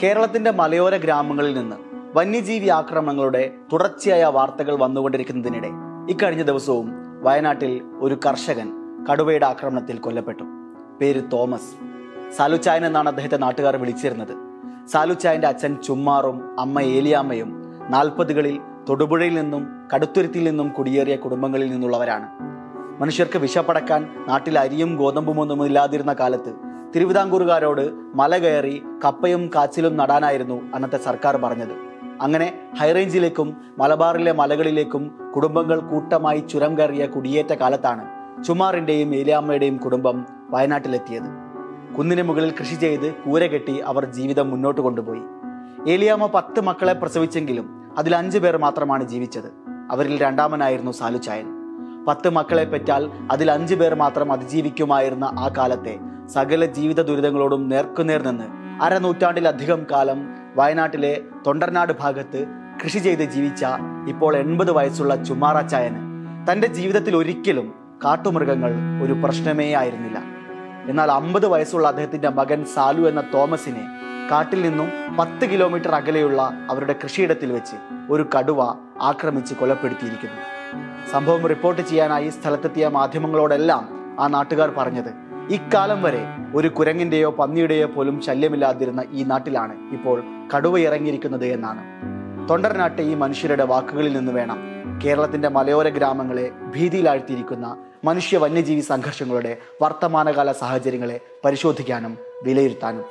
കേരളത്തിന്റെ മലയോര ഗ്രാമങ്ങളിൽ നിന്ന് വന്യജീവി ആക്രമണങ്ങളുടെ തുടർച്ചയായ വാർത്തകൾ വന്നുകൊണ്ടിരിക്കുന്നതിനിടെ ഇക്കഴിഞ്ഞ ദിവസവും വയനാട്ടിൽ ഒരു കർഷകൻ കടുവയുടെ ആക്രമണത്തിൽ കൊല്ലപ്പെട്ടു പേര് തോമസ് സാലുച്ചായൻ എന്നാണ് അദ്ദേഹത്തെ നാട്ടുകാർ വിളിച്ചിരുന്നത് സാലുച്ചായന്റെ അച്ഛൻ ചുമ്മാറും അമ്മ ഏലിയാമ്മയും നാൽപ്പതുകളിൽ തൊടുപുഴയിൽ നിന്നും കടുത്തുരുത്തിയിൽ നിന്നും കുടിയേറിയ കുടുംബങ്ങളിൽ നിന്നുള്ളവരാണ് മനുഷ്യർക്ക് വിശപ്പടക്കാൻ നാട്ടിൽ അരിയും ഗോതമ്പുമൊന്നും ഇല്ലാതിരുന്ന കാലത്ത് തിരുവിതാംകൂറുകാരോട് മല കയറി കപ്പയും കാച്ചിലും നടാനായിരുന്നു അന്നത്തെ സർക്കാർ പറഞ്ഞത് അങ്ങനെ ഹൈറേഞ്ചിലേക്കും മലബാറിലെ മലകളിലേക്കും കുടുംബങ്ങൾ കൂട്ടമായി ചുരം കയറിയ കുടിയേറ്റ കാലത്താണ് ചുമാറിന്റെയും ഏലിയാമ്മയുടെയും കുടുംബം വയനാട്ടിലെത്തിയത് കുന്നിന് മുകളിൽ കൃഷി ചെയ്ത് കൂര കെട്ടി അവർ ജീവിതം മുന്നോട്ട് കൊണ്ടുപോയി ഏലിയാമ്മ പത്ത് മക്കളെ പ്രസവിച്ചെങ്കിലും അതിൽ അഞ്ചു പേർ മാത്രമാണ് ജീവിച്ചത് അവരിൽ രണ്ടാമനായിരുന്നു സാലുച്ചായൻ പത്ത് മക്കളെ പെറ്റാൽ അതിൽ അഞ്ചു പേർ മാത്രം അതിജീവിക്കുമായിരുന്ന ആ കാലത്തെ സകല ജീവിത ദുരിതങ്ങളോടും നേർക്കുനേർ നിന്ന് അരനൂറ്റാണ്ടിലധികം കാലം വയനാട്ടിലെ തൊണ്ടർനാട് ഭാഗത്ത് കൃഷി ചെയ്ത് ജീവിച്ച ഇപ്പോൾ എൺപത് വയസ്സുള്ള ചുമാറാച്ചായന് തന്റെ ജീവിതത്തിൽ ഒരിക്കലും കാട്ടുമൃഗങ്ങൾ ഒരു പ്രശ്നമേ ആയിരുന്നില്ല എന്നാൽ അമ്പത് വയസ്സുള്ള അദ്ദേഹത്തിന്റെ മകൻ സാലു എന്ന തോമസിനെ കാട്ടിൽ നിന്നും പത്ത് കിലോമീറ്റർ അകലെയുള്ള അവരുടെ കൃഷിയിടത്തിൽ വെച്ച് ഒരു കടുവ ആക്രമിച്ച് കൊലപ്പെടുത്തിയിരിക്കുന്നു സംഭവം റിപ്പോർട്ട് ചെയ്യാനായി സ്ഥലത്തെത്തിയ മാധ്യമങ്ങളോടെല്ലാം ആ നാട്ടുകാർ പറഞ്ഞത് ഇക്കാലം വരെ ഒരു കുരങ്ങിന്റെയോ പന്നിയുടെയോ പോലും ശല്യമില്ലാതിരുന്ന ഈ നാട്ടിലാണ് ഇപ്പോൾ കടുവ ഇറങ്ങിയിരിക്കുന്നത് എന്നാണ് തൊണ്ടർനാട്ടെ ഈ മനുഷ്യരുടെ വാക്കുകളിൽ നിന്ന് വേണം കേരളത്തിന്റെ മലയോര ഗ്രാമങ്ങളെ ഭീതിയിലാഴ്ത്തിയിരിക്കുന്ന മനുഷ്യ വന്യജീവി സംഘർഷങ്ങളുടെ വർത്തമാനകാല സാഹചര്യങ്ങളെ പരിശോധിക്കാനും വിലയിരുത്താനും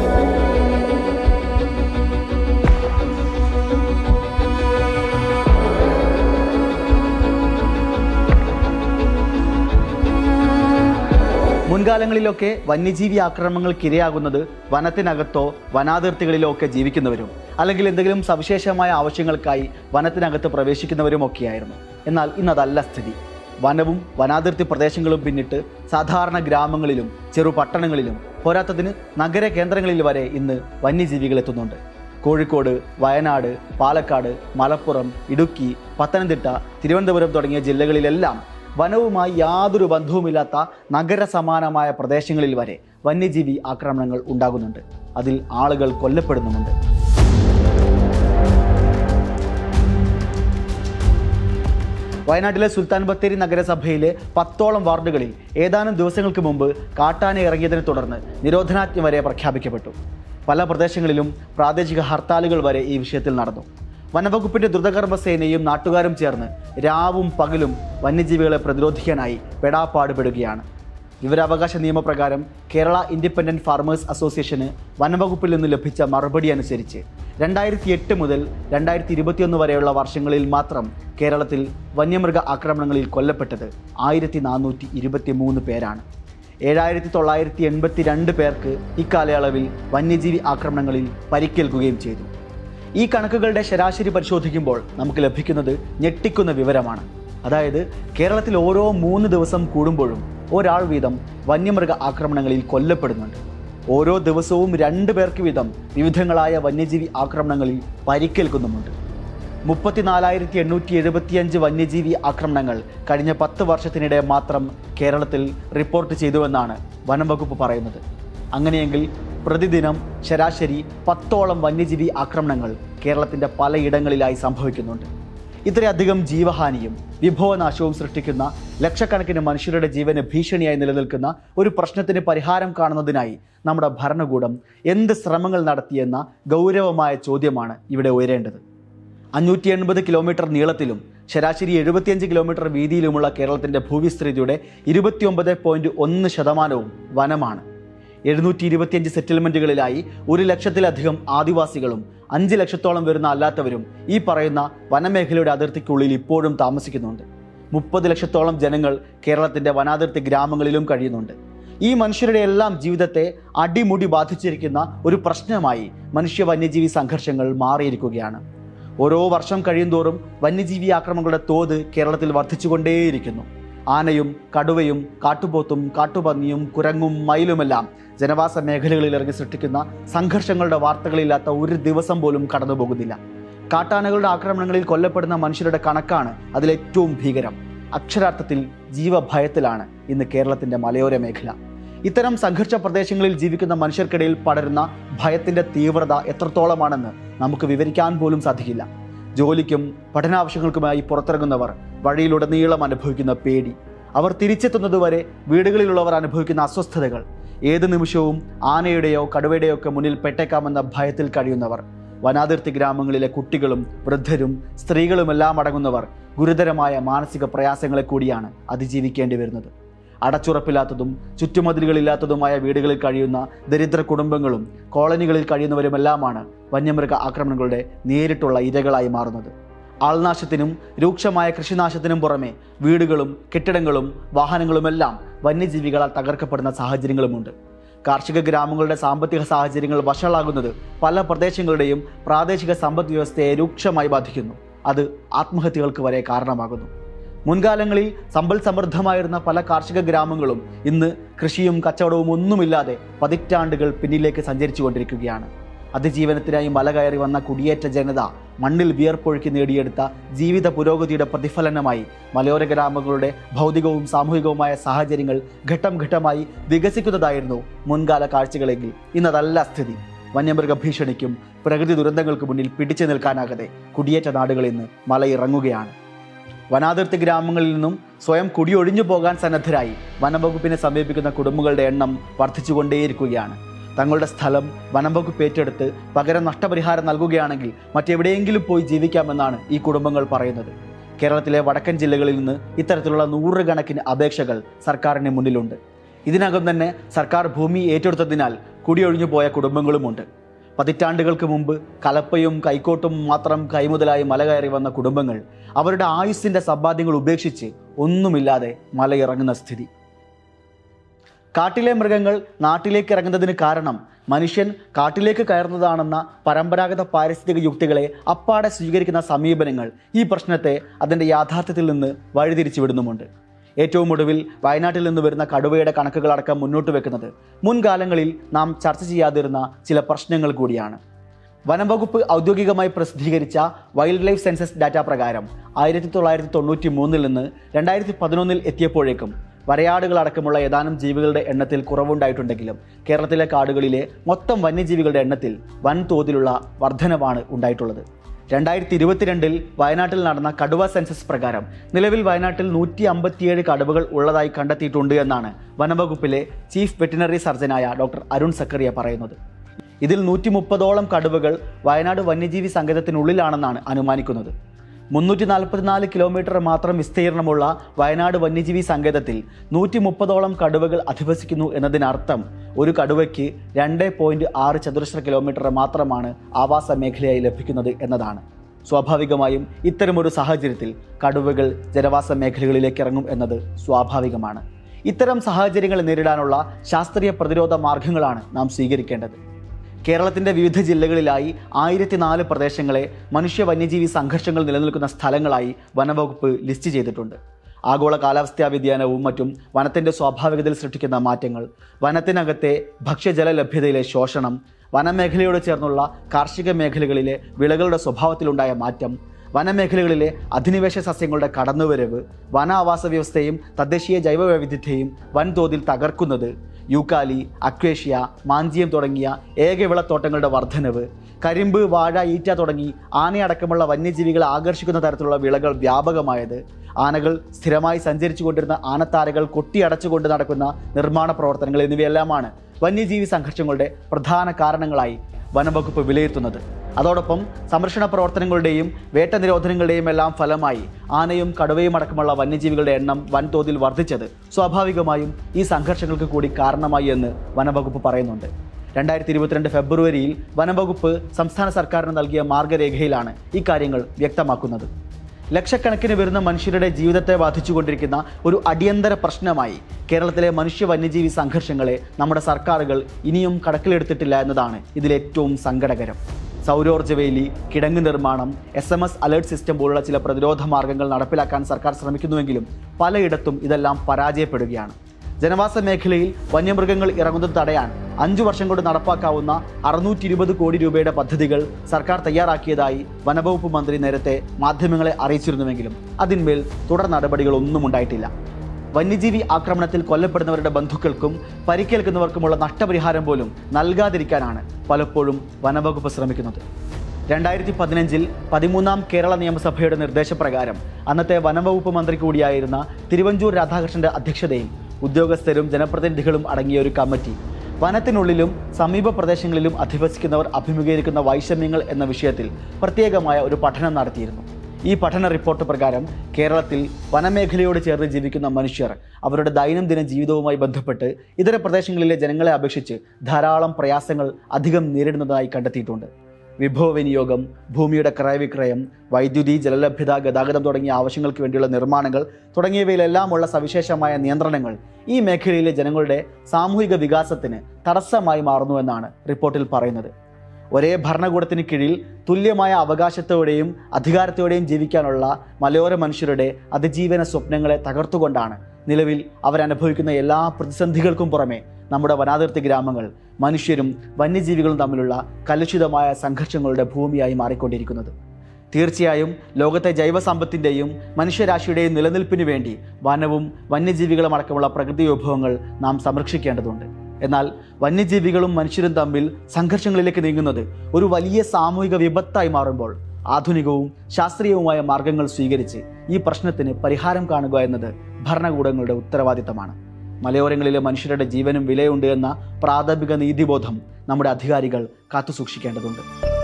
മുൻകാലങ്ങളിലൊക്കെ വന്യജീവി ആക്രമണങ്ങൾക്കിരയാകുന്നത് വനത്തിനകത്തോ വനാതിർത്തികളിലോ ഒക്കെ ജീവിക്കുന്നവരും അല്ലെങ്കിൽ എന്തെങ്കിലും സവിശേഷമായ ആവശ്യങ്ങൾക്കായി വനത്തിനകത്ത് പ്രവേശിക്കുന്നവരും ഒക്കെയായിരുന്നു എന്നാൽ ഇന്നതല്ല സ്ഥിതി വനവും വനാതിർത്തി പ്രദേശങ്ങളും പിന്നിട്ട് സാധാരണ ഗ്രാമങ്ങളിലും ചെറു പട്ടണങ്ങളിലും പോരാത്തതിന് നഗര കേന്ദ്രങ്ങളിൽ വരെ ഇന്ന് വന്യജീവികൾ എത്തുന്നുണ്ട് കോഴിക്കോട് വയനാട് പാലക്കാട് മലപ്പുറം ഇടുക്കി പത്തനംതിട്ട തിരുവനന്തപുരം തുടങ്ങിയ ജില്ലകളിലെല്ലാം വനവുമായി യാതൊരു ബന്ധവുമില്ലാത്ത നഗര സമാനമായ പ്രദേശങ്ങളിൽ വരെ വന്യജീവി ആക്രമണങ്ങൾ ഉണ്ടാകുന്നുണ്ട് അതിൽ ആളുകൾ കൊല്ലപ്പെടുന്നുമുണ്ട് വയനാട്ടിലെ സുൽത്താൻ ബത്തേരി നഗരസഭയിലെ പത്തോളം വാർഡുകളിൽ ഏതാനും ദിവസങ്ങൾക്ക് മുമ്പ് കാട്ടാന ഇറങ്ങിയതിനെ തുടർന്ന് നിരോധനാജ്ഞ വരെ പ്രഖ്യാപിക്കപ്പെട്ടു പല പ്രദേശങ്ങളിലും പ്രാദേശിക ഹർത്താലുകൾ വരെ ഈ വിഷയത്തിൽ നടന്നു വനവകുപ്പിന്റെ ദ്രുതകർമ്മ സേനയും നാട്ടുകാരും ചേർന്ന് രാവും പകലും വന്യജീവികളെ പ്രതിരോധിക്കാനായി പെടാപ്പാടുപെടുകയാണ് വിവരാവകാശ നിയമപ്രകാരം കേരള ഇൻഡിപെൻഡന്റ് ഫാർമേഴ്സ് അസോസിയേഷന് വനവകുപ്പിൽ നിന്ന് ലഭിച്ച മറുപടി അനുസരിച്ച് രണ്ടായിരത്തി എട്ട് മുതൽ രണ്ടായിരത്തി ഇരുപത്തിയൊന്ന് വരെയുള്ള വർഷങ്ങളിൽ മാത്രം കേരളത്തിൽ വന്യമൃഗ ആക്രമണങ്ങളിൽ കൊല്ലപ്പെട്ടത് ആയിരത്തി നാനൂറ്റി ഇരുപത്തി മൂന്ന് പേരാണ് ഏഴായിരത്തി തൊള്ളായിരത്തി എൺപത്തി രണ്ട് പേർക്ക് ഇക്കാലയളവിൽ വന്യജീവി ആക്രമണങ്ങളിൽ പരിക്കേൽക്കുകയും ചെയ്തു ഈ കണക്കുകളുടെ ശരാശരി പരിശോധിക്കുമ്പോൾ നമുക്ക് ലഭിക്കുന്നത് ഞെട്ടിക്കുന്ന വിവരമാണ് അതായത് കേരളത്തിൽ ഓരോ മൂന്ന് ദിവസം കൂടുമ്പോഴും ഒരാൾ വീതം വന്യമൃഗ ആക്രമണങ്ങളിൽ കൊല്ലപ്പെടുന്നുണ്ട് ഓരോ ദിവസവും രണ്ട് പേർക്ക് വീതം വിവിധങ്ങളായ വന്യജീവി ആക്രമണങ്ങളിൽ പരിക്കേൽക്കുന്നുമുണ്ട് മുപ്പത്തിനാലായിരത്തി എണ്ണൂറ്റി എഴുപത്തിയഞ്ച് വന്യജീവി ആക്രമണങ്ങൾ കഴിഞ്ഞ പത്ത് വർഷത്തിനിടെ മാത്രം കേരളത്തിൽ റിപ്പോർട്ട് ചെയ്തുവെന്നാണ് വനം വകുപ്പ് പറയുന്നത് അങ്ങനെയെങ്കിൽ പ്രതിദിനം ശരാശരി പത്തോളം വന്യജീവി ആക്രമണങ്ങൾ കേരളത്തിൻ്റെ പലയിടങ്ങളിലായി സംഭവിക്കുന്നുണ്ട് ഇത്രയധികം ജീവഹാനിയും വിഭവനാശവും സൃഷ്ടിക്കുന്ന ലക്ഷക്കണക്കിന് മനുഷ്യരുടെ ജീവന് ഭീഷണിയായി നിലനിൽക്കുന്ന ഒരു പ്രശ്നത്തിന് പരിഹാരം കാണുന്നതിനായി നമ്മുടെ ഭരണകൂടം എന്ത് ശ്രമങ്ങൾ നടത്തിയെന്ന ഗൗരവമായ ചോദ്യമാണ് ഇവിടെ ഉയരേണ്ടത് അഞ്ഞൂറ്റി എൺപത് കിലോമീറ്റർ നീളത്തിലും ശരാശരി എഴുപത്തിയഞ്ച് കിലോമീറ്റർ വീതിയിലുമുള്ള കേരളത്തിന്റെ ഭൂവിസ്തൃതിയുടെ ഇരുപത്തിയൊമ്പത് പോയിന്റ് ഒന്ന് ശതമാനവും വനമാണ് എഴുന്നൂറ്റി ഇരുപത്തിയഞ്ച് സെറ്റിൽമെന്റുകളിലായി ഒരു ലക്ഷത്തിലധികം ആദിവാസികളും അഞ്ച് ലക്ഷത്തോളം വരുന്ന അല്ലാത്തവരും ഈ പറയുന്ന വനമേഖലയുടെ അതിർത്തിക്കുള്ളിൽ ഇപ്പോഴും താമസിക്കുന്നുണ്ട് മുപ്പത് ലക്ഷത്തോളം ജനങ്ങൾ കേരളത്തിന്റെ വനാതിർത്തി ഗ്രാമങ്ങളിലും കഴിയുന്നുണ്ട് ഈ മനുഷ്യരുടെ എല്ലാം ജീവിതത്തെ അടിമുടി ബാധിച്ചിരിക്കുന്ന ഒരു പ്രശ്നമായി മനുഷ്യ വന്യജീവി സംഘർഷങ്ങൾ മാറിയിരിക്കുകയാണ് ഓരോ വർഷം കഴിയുന്തോറും വന്യജീവി ആക്രമണങ്ങളുടെ തോത് കേരളത്തിൽ വർദ്ധിച്ചുകൊണ്ടേയിരിക്കുന്നു ആനയും കടുവയും കാട്ടുപോത്തും കാട്ടുപന്നിയും കുരങ്ങും മയിലുമെല്ലാം ജനവാസ മേഖലകളിൽ ഇറങ്ങി സൃഷ്ടിക്കുന്ന സംഘർഷങ്ങളുടെ വാർത്തകളില്ലാത്ത ഒരു ദിവസം പോലും കടന്നു പോകുന്നില്ല കാട്ടാനകളുടെ ആക്രമണങ്ങളിൽ കൊല്ലപ്പെടുന്ന മനുഷ്യരുടെ കണക്കാണ് അതിലേറ്റവും ഭീകരം അക്ഷരാർത്ഥത്തിൽ ജീവഭയത്തിലാണ് ഇന്ന് കേരളത്തിന്റെ മലയോര മേഖല ഇത്തരം സംഘർഷ പ്രദേശങ്ങളിൽ ജീവിക്കുന്ന മനുഷ്യർക്കിടയിൽ പടരുന്ന ഭയത്തിന്റെ തീവ്രത എത്രത്തോളമാണെന്ന് നമുക്ക് വിവരിക്കാൻ പോലും സാധിക്കില്ല ജോലിക്കും പഠനാവശ്യങ്ങൾക്കുമായി പുറത്തിറങ്ങുന്നവർ വഴിയിലുടനീളം അനുഭവിക്കുന്ന പേടി അവർ തിരിച്ചെത്തുന്നതുവരെ വീടുകളിലുള്ളവർ അനുഭവിക്കുന്ന അസ്വസ്ഥതകൾ ഏത് നിമിഷവും ആനയുടെയോ കടുവയുടെയോ ഒക്കെ മുന്നിൽ പെട്ടേക്കാമെന്ന ഭയത്തിൽ കഴിയുന്നവർ വനാതിർത്തി ഗ്രാമങ്ങളിലെ കുട്ടികളും വൃദ്ധരും സ്ത്രീകളുമെല്ലാം അടങ്ങുന്നവർ ഗുരുതരമായ മാനസിക പ്രയാസങ്ങളെ കൂടിയാണ് അതിജീവിക്കേണ്ടി വരുന്നത് അടച്ചുറപ്പില്ലാത്തതും ചുറ്റുമതിലുകളില്ലാത്തതുമായ വീടുകളിൽ കഴിയുന്ന ദരിദ്ര കുടുംബങ്ങളും കോളനികളിൽ കഴിയുന്നവരുമെല്ലാമാണ് വന്യമൃഗ ആക്രമണങ്ങളുടെ നേരിട്ടുള്ള ഇരകളായി മാറുന്നത് ആൾനാശത്തിനും രൂക്ഷമായ കൃഷിനാശത്തിനും പുറമെ വീടുകളും കെട്ടിടങ്ങളും വാഹനങ്ങളുമെല്ലാം വന്യജീവികളാൽ തകർക്കപ്പെടുന്ന സാഹചര്യങ്ങളുമുണ്ട് കാർഷിക ഗ്രാമങ്ങളുടെ സാമ്പത്തിക സാഹചര്യങ്ങൾ വഷളാകുന്നത് പല പ്രദേശങ്ങളുടെയും പ്രാദേശിക സമ്പദ് വ്യവസ്ഥയെ രൂക്ഷമായി ബാധിക്കുന്നു അത് ആത്മഹത്യകൾക്ക് വരെ കാരണമാകുന്നു മുൻകാലങ്ങളിൽ സമ്പൽ സമൃദ്ധമായിരുന്ന പല കാർഷിക ഗ്രാമങ്ങളും ഇന്ന് കൃഷിയും കച്ചവടവും ഒന്നുമില്ലാതെ പതിറ്റാണ്ടുകൾ പിന്നിലേക്ക് സഞ്ചരിച്ചു കൊണ്ടിരിക്കുകയാണ് അതിജീവനത്തിനായി മല കയറി വന്ന കുടിയേറ്റ ജനത മണ്ണിൽ വിയർപ്പൊഴുക്കി നേടിയെടുത്ത ജീവിത പുരോഗതിയുടെ പ്രതിഫലനമായി മലയോര ഗ്രാമങ്ങളുടെ ഭൗതികവും സാമൂഹികവുമായ സാഹചര്യങ്ങൾ ഘട്ടം ഘട്ടമായി വികസിക്കുന്നതായിരുന്നു മുൻകാല കാഴ്ചകളെങ്കിൽ ഇന്നതല്ല സ്ഥിതി വന്യമൃഗ ഭീഷണിക്കും പ്രകൃതി ദുരന്തങ്ങൾക്ക് മുന്നിൽ പിടിച്ചു നിൽക്കാനാകാതെ കുടിയേറ്റ നാടുകളിൽ നിന്ന് മലയിറങ്ങുകയാണ് വനാതിർത്തി ഗ്രാമങ്ങളിൽ നിന്നും സ്വയം കുടിയൊഴിഞ്ഞു പോകാൻ സന്നദ്ധരായി വനംവകുപ്പിനെ സമീപിക്കുന്ന കുടുംബങ്ങളുടെ എണ്ണം വർദ്ധിച്ചുകൊണ്ടേയിരിക്കുകയാണ് തങ്ങളുടെ സ്ഥലം വനംവകുപ്പ് ഏറ്റെടുത്ത് പകരം നഷ്ടപരിഹാരം നൽകുകയാണെങ്കിൽ മറ്റെവിടെയെങ്കിലും പോയി ജീവിക്കാമെന്നാണ് ഈ കുടുംബങ്ങൾ പറയുന്നത് കേരളത്തിലെ വടക്കൻ ജില്ലകളിൽ നിന്ന് ഇത്തരത്തിലുള്ള നൂറുകണക്കിന് അപേക്ഷകൾ സർക്കാരിന് മുന്നിലുണ്ട് ഇതിനകം തന്നെ സർക്കാർ ഭൂമി ഏറ്റെടുത്തതിനാൽ കുടിയൊഴിഞ്ഞു പോയ കുടുംബങ്ങളുമുണ്ട് പതിറ്റാണ്ടുകൾക്ക് മുമ്പ് കലപ്പയും കൈക്കോട്ടും മാത്രം കൈമുതലായി മല കയറി വന്ന കുടുംബങ്ങൾ അവരുടെ ആയുസ്സിന്റെ സമ്പാദ്യങ്ങൾ ഉപേക്ഷിച്ച് ഒന്നുമില്ലാതെ മലയിറങ്ങുന്ന സ്ഥിതി കാട്ടിലെ മൃഗങ്ങൾ നാട്ടിലേക്ക് ഇറങ്ങുന്നതിന് കാരണം മനുഷ്യൻ കാട്ടിലേക്ക് കയറുന്നതാണെന്ന പരമ്പരാഗത പാരിസ്ഥിതിക യുക്തികളെ അപ്പാടെ സ്വീകരിക്കുന്ന സമീപനങ്ങൾ ഈ പ്രശ്നത്തെ അതിൻ്റെ യാഥാർത്ഥ്യത്തിൽ നിന്ന് വഴിതിരിച്ചു വിടുന്നുമുണ്ട് ഏറ്റവും ഒടുവിൽ വയനാട്ടിൽ നിന്ന് വരുന്ന കടുവയുടെ കണക്കുകളടക്കം മുന്നോട്ട് വെക്കുന്നത് മുൻകാലങ്ങളിൽ നാം ചർച്ച ചെയ്യാതിരുന്ന ചില പ്രശ്നങ്ങൾ കൂടിയാണ് വനം വകുപ്പ് ഔദ്യോഗികമായി പ്രസിദ്ധീകരിച്ച വൈൽഡ് ലൈഫ് സെൻസസ് ഡാറ്റ പ്രകാരം ആയിരത്തി തൊള്ളായിരത്തി തൊണ്ണൂറ്റി മൂന്നിൽ നിന്ന് രണ്ടായിരത്തി പതിനൊന്നിൽ എത്തിയപ്പോഴേക്കും വരയാടുകളടക്കമുള്ള ഏതാനും ജീവികളുടെ എണ്ണത്തിൽ കുറവുണ്ടായിട്ടുണ്ടെങ്കിലും കേരളത്തിലെ കാടുകളിലെ മൊത്തം വന്യജീവികളുടെ എണ്ണത്തിൽ വൻതോതിലുള്ള വർധനവാണ് ഉണ്ടായിട്ടുള്ളത് രണ്ടായിരത്തി ഇരുപത്തിരണ്ടിൽ വയനാട്ടിൽ നടന്ന കടുവ സെൻസസ് പ്രകാരം നിലവിൽ വയനാട്ടിൽ നൂറ്റി അമ്പത്തിയേഴ് കടുവകൾ ഉള്ളതായി കണ്ടെത്തിയിട്ടുണ്ട് എന്നാണ് വനംവകുപ്പിലെ ചീഫ് വെറ്റിനറി സർജനായ ഡോക്ടർ അരുൺ സക്കറിയ പറയുന്നത് ഇതിൽ നൂറ്റി മുപ്പതോളം കടുവകൾ വയനാട് വന്യജീവി സങ്കേതത്തിനുള്ളിലാണെന്നാണ് അനുമാനിക്കുന്നത് മുന്നൂറ്റി നാൽപ്പത്തിനാല് കിലോമീറ്റർ മാത്രം വിസ്തീർണമുള്ള വയനാട് വന്യജീവി സങ്കേതത്തിൽ നൂറ്റി മുപ്പതോളം കടുവകൾ അധിവസിക്കുന്നു എന്നതിനർത്ഥം ഒരു കടുവയ്ക്ക് രണ്ട് പോയിന്റ് ആറ് ചതുരശ്ര കിലോമീറ്റർ മാത്രമാണ് ആവാസ മേഖലയായി ലഭിക്കുന്നത് എന്നതാണ് സ്വാഭാവികമായും ഇത്തരമൊരു സാഹചര്യത്തിൽ കടുവകൾ ജനവാസ മേഖലകളിലേക്ക് ഇറങ്ങും എന്നത് സ്വാഭാവികമാണ് ഇത്തരം സാഹചര്യങ്ങൾ നേരിടാനുള്ള ശാസ്ത്രീയ പ്രതിരോധ മാർഗങ്ങളാണ് നാം സ്വീകരിക്കേണ്ടത് കേരളത്തിന്റെ വിവിധ ജില്ലകളിലായി ആയിരത്തി നാല് പ്രദേശങ്ങളെ മനുഷ്യ വന്യജീവി സംഘർഷങ്ങൾ നിലനിൽക്കുന്ന സ്ഥലങ്ങളായി വനവകുപ്പ് ലിസ്റ്റ് ചെയ്തിട്ടുണ്ട് ആഗോള കാലാവസ്ഥാ വ്യതിയാനവും മറ്റും വനത്തിന്റെ സ്വാഭാവികതയിൽ സൃഷ്ടിക്കുന്ന മാറ്റങ്ങൾ വനത്തിനകത്തെ ഭക്ഷ്യജല ലഭ്യതയിലെ ശോഷണം വനമേഖലയോട് ചേർന്നുള്ള കാർഷിക മേഖലകളിലെ വിളകളുടെ സ്വഭാവത്തിലുണ്ടായ മാറ്റം വനമേഖലകളിലെ അധിനിവേശ സസ്യങ്ങളുടെ കടന്നുവരവ് വന ആവാസ വ്യവസ്ഥയും തദ്ദേശീയ ജൈവവൈവിധ്യത്തെയും വൻതോതിൽ തകർക്കുന്നത് യൂക്കാലി അക്വേഷ്യ മാഞ്ചിയം തുടങ്ങിയ ഏകവിളത്തോട്ടങ്ങളുടെ വർധനവ് കരിമ്പ് വാഴ ഈറ്റ തുടങ്ങി ആനയടക്കമുള്ള വന്യജീവികളെ ആകർഷിക്കുന്ന തരത്തിലുള്ള വിളകൾ വ്യാപകമായത് ആനകൾ സ്ഥിരമായി സഞ്ചരിച്ചു കൊണ്ടിരുന്ന ആനത്താരകൾ കൊട്ടിയടച്ചുകൊണ്ട് നടക്കുന്ന നിർമ്മാണ പ്രവർത്തനങ്ങൾ എന്നിവയെല്ലാമാണ് വന്യജീവി സംഘർഷങ്ങളുടെ പ്രധാന കാരണങ്ങളായി വനംവകുപ്പ് വിലയിരുത്തുന്നത് അതോടൊപ്പം സംരക്ഷണ പ്രവർത്തനങ്ങളുടെയും വേട്ട നിരോധനങ്ങളുടെയും എല്ലാം ഫലമായി ആനയും കടുവയും അടക്കമുള്ള വന്യജീവികളുടെ എണ്ണം വൻതോതിൽ വർദ്ധിച്ചത് സ്വാഭാവികമായും ഈ സംഘർഷങ്ങൾക്ക് കൂടി കാരണമായി എന്ന് വനംവകുപ്പ് പറയുന്നുണ്ട് രണ്ടായിരത്തി ഇരുപത്തിരണ്ട് ഫെബ്രുവരിയിൽ വനംവകുപ്പ് സംസ്ഥാന സർക്കാരിന് നൽകിയ മാർഗരേഖയിലാണ് ഇക്കാര്യങ്ങൾ വ്യക്തമാക്കുന്നത് ലക്ഷക്കണക്കിന് വരുന്ന മനുഷ്യരുടെ ജീവിതത്തെ ബാധിച്ചുകൊണ്ടിരിക്കുന്ന ഒരു അടിയന്തര പ്രശ്നമായി കേരളത്തിലെ മനുഷ്യ വന്യജീവി സംഘർഷങ്ങളെ നമ്മുടെ സർക്കാരുകൾ ഇനിയും കണക്കിലെടുത്തിട്ടില്ല എന്നതാണ് ഇതിലേറ്റവും സങ്കടകരം സൗരോർജ്ജവേലി കിടങ്ങ് നിർമ്മാണം S M S alert system പോലുള്ള ചില പ്രതിരോധ മാർഗങ്ങൾ നടപ്പിലാക്കാൻ സർക്കാർ ശ്രമിക്കുന്നുവെങ്കിലും പലയിടത്തും ഇതെല്ലാം പരാജയപ്പെടുകയാണ് ജനവാസ മേഖലയിൽ വന്യമൃഗങ്ങൾ ഇറങ്ങുന്നത് തടയാൻ അഞ്ചു വർഷം കൊണ്ട് നടപ്പാക്കാവുന്ന അറുന്നൂറ്റി ഇരുപത് കോടി രൂപയുടെ പദ്ധതികൾ സർക്കാർ തയ്യാറാക്കിയതായി വനവകുപ്പ് മന്ത്രി നേരത്തെ മാധ്യമങ്ങളെ അറിയിച്ചിരുന്നുവെങ്കിലും അതിന്മേൽ തുടർ നടപടികളൊന്നും ഉണ്ടായിട്ടില്ല വന്യജീവി ആക്രമണത്തിൽ കൊല്ലപ്പെടുന്നവരുടെ ബന്ധുക്കൾക്കും പരിക്കേൽക്കുന്നവർക്കുമുള്ള നഷ്ടപരിഹാരം പോലും നൽകാതിരിക്കാനാണ് പലപ്പോഴും വനവകുപ്പ് ശ്രമിക്കുന്നത് രണ്ടായിരത്തി പതിനഞ്ചിൽ പതിമൂന്നാം കേരള നിയമസഭയുടെ നിർദ്ദേശപ്രകാരം അന്നത്തെ വനംവകുപ്പ് മന്ത്രി കൂടിയായിരുന്ന തിരുവഞ്ചൂർ രാധാകൃഷ്ണന്റെ അധ്യക്ഷതയിൽ ഉദ്യോഗസ്ഥരും ജനപ്രതിനിധികളും അടങ്ങിയ ഒരു കമ്മിറ്റി വനത്തിനുള്ളിലും സമീപ പ്രദേശങ്ങളിലും അധിവസിക്കുന്നവർ അഭിമുഖീകരിക്കുന്ന വൈഷമ്യങ്ങൾ എന്ന വിഷയത്തിൽ പ്രത്യേകമായ ഒരു പഠനം നടത്തിയിരുന്നു ഈ പഠന റിപ്പോർട്ട് പ്രകാരം കേരളത്തിൽ വനമേഖലയോട് ചേർന്ന് ജീവിക്കുന്ന മനുഷ്യർ അവരുടെ ദൈനംദിന ജീവിതവുമായി ബന്ധപ്പെട്ട് ഇതര പ്രദേശങ്ങളിലെ ജനങ്ങളെ അപേക്ഷിച്ച് ധാരാളം പ്രയാസങ്ങൾ അധികം നേരിടുന്നതായി കണ്ടെത്തിയിട്ടുണ്ട് വിഭവ വിനിയോഗം ഭൂമിയുടെ ക്രയവിക്രയം വൈദ്യുതി ജലലഭ്യത ഗതാഗതം തുടങ്ങിയ ആവശ്യങ്ങൾക്ക് വേണ്ടിയുള്ള നിർമ്മാണങ്ങൾ തുടങ്ങിയവയിലെല്ലാമുള്ള സവിശേഷമായ നിയന്ത്രണങ്ങൾ ഈ മേഖലയിലെ ജനങ്ങളുടെ സാമൂഹിക വികാസത്തിന് തടസ്സമായി മാറുന്നുവെന്നാണ് റിപ്പോർട്ടിൽ പറയുന്നത് ഒരേ ഭരണകൂടത്തിന് കീഴിൽ തുല്യമായ അവകാശത്തോടെയും അധികാരത്തോടെയും ജീവിക്കാനുള്ള മലയോര മനുഷ്യരുടെ അതിജീവന സ്വപ്നങ്ങളെ തകർത്തുകൊണ്ടാണ് നിലവിൽ അവരനുഭവിക്കുന്ന എല്ലാ പ്രതിസന്ധികൾക്കും പുറമെ നമ്മുടെ വനാതിർത്തി ഗ്രാമങ്ങൾ മനുഷ്യരും വന്യജീവികളും തമ്മിലുള്ള കലുഷിതമായ സംഘർഷങ്ങളുടെ ഭൂമിയായി മാറിക്കൊണ്ടിരിക്കുന്നത് തീർച്ചയായും ലോകത്തെ ജൈവസമ്പത്തിൻ്റെയും മനുഷ്യരാശിയുടെയും നിലനിൽപ്പിന് വേണ്ടി വനവും വന്യജീവികളും അടക്കമുള്ള പ്രകൃതി വിഭവങ്ങൾ നാം സംരക്ഷിക്കേണ്ടതുണ്ട് എന്നാൽ വന്യജീവികളും മനുഷ്യരും തമ്മിൽ സംഘർഷങ്ങളിലേക്ക് നീങ്ങുന്നത് ഒരു വലിയ സാമൂഹിക വിപത്തായി മാറുമ്പോൾ ആധുനികവും ശാസ്ത്രീയവുമായ മാർഗങ്ങൾ സ്വീകരിച്ച് ഈ പ്രശ്നത്തിന് പരിഹാരം കാണുക എന്നത് ഭരണകൂടങ്ങളുടെ ഉത്തരവാദിത്തമാണ് മലയോരങ്ങളിലെ മനുഷ്യരുടെ ജീവനും വിലയുണ്ട് എന്ന പ്രാഥമിക നീതിബോധം നമ്മുടെ അധികാരികൾ കാത്തുസൂക്ഷിക്കേണ്ടതുണ്ട്